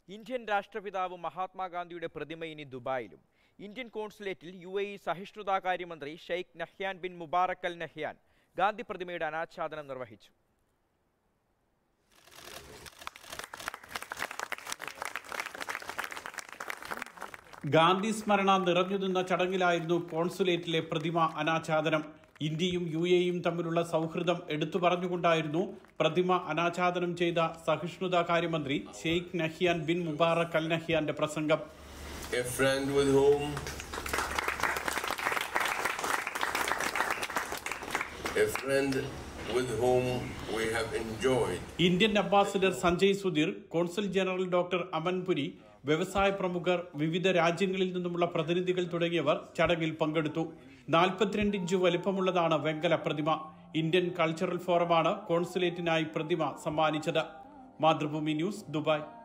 Indian രാഷ്ട്രപിതാവ് മഹാത്മാഗാന്ധിയുടെ പ്രതിമ ഇനി ദുബായിലും ഇന്ത്യൻ കോൺസുലേറ്റിൽ യു എ ഇ സഹിഷ്ണുതാ കാര്യമന്ത്രി Sheikh Nahyan bin Mubarak Al Nahyan Gandhi പ്രതിമയുടെ അനാച്ഛാദനം നിർവഹിച്ചു ഗാന്ധി സ്മരണ നിറഞ്ഞു നിന്ന ചടങ്ങിലായിരുന്നു കോൺസുലേറ്റിലെ പ്രതിമ അനാച്ഛാദനം ഇന്ത്യയും യു എയും തമ്മിലുള്ള സൗഹൃദം എടുത്തു പറഞ്ഞുകൊണ്ടായിരുന്നു പ്രതിമ അനാച്ഛാദനം ചെയ്ത സഹിഷ്ണുതാ കാര്യമന്ത്രി Sheikh Nahyan bin Mubarak Al നഹ്യാന്റെ പ്രസംഗം a friend with whom a friend with whom we have enjoyed Indian ambassador Sanjay Sudhir consul general doctor Amanpuri വ്യവസായ പ്രമുഖർ വിവിധ രാജ്യങ്ങളിൽ നിന്നുമുള്ള പ്രതിനിധികൾ തുടങ്ങിയവർ ചടങ്ങിൽ പങ്കെടുത്തു നാൽപ്പത്തിരണ്ട് ഇഞ്ച് വലിപ്പമുള്ളതാണ് വെങ്കല പ്രതിമ ഇന്ത്യൻ കൾച്ചറൽ ഫോറമാണ് കോൺസുലേറ്റിനായി പ്രതിമ സമ്മാനിച്ചത് മാതൃഭൂമി ന്യൂസ് ദുബായ്